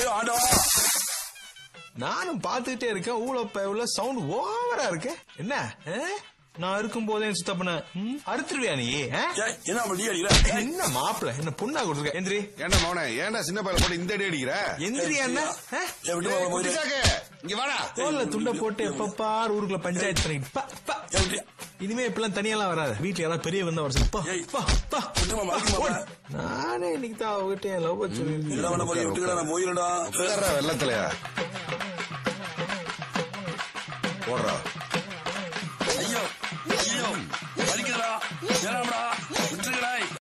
ஐயோ ஆண்டவா நானும் பார்த்துக்கிட்டே இருக்கேன் ஊழப்ப உள்ள சவுண்ட் ஓவரா இருக்கு என்ன ஆ? நான் இருக்கும் போதே சுத்தப்பன அறுத்துருவியா நீ ஆ? ஏய், என்ன அப்படி நீ அடிக்கிற என்ன மாப்பிள என்ன பொண்ணா கொடுத்துருக்க எந்திரி ஏன்டா மவனே ஏன்டா சின்ன பையல போட்டு இந்த அடி அடிக்கிற எந்திரி என்ன ஏய், விட்டு போங்க, போயிரு. குட்டிச்சாக்கு, இங்க வாடா தோல்ல துண்டை போட்டு எப்ப பார் ஊருக்குள்ள பஞ்சாயத்து பண்ணிட்டு பா, பா. ஏய், விட்டு. இனிமே இப்பெல்லாம் தனியெல்லாம் வராது வீட்டுல யாராவது பெரிய வந்தா வர சொல்லு. பா, ஏய், பா, பா. விட்டுமா, மறக்க ஓடு. மாட்டேன். நானே இன்னைக்கு தான் அவகிட்ட என் லவ் என்ன பண்ண போறீங்க விட்டுக்கடா நான் போயிடா உட்கார்றா வெள்ளத்திலயா போடுறா ஐயோ ஐயோ வலிக்குதுடா வேணாம்டா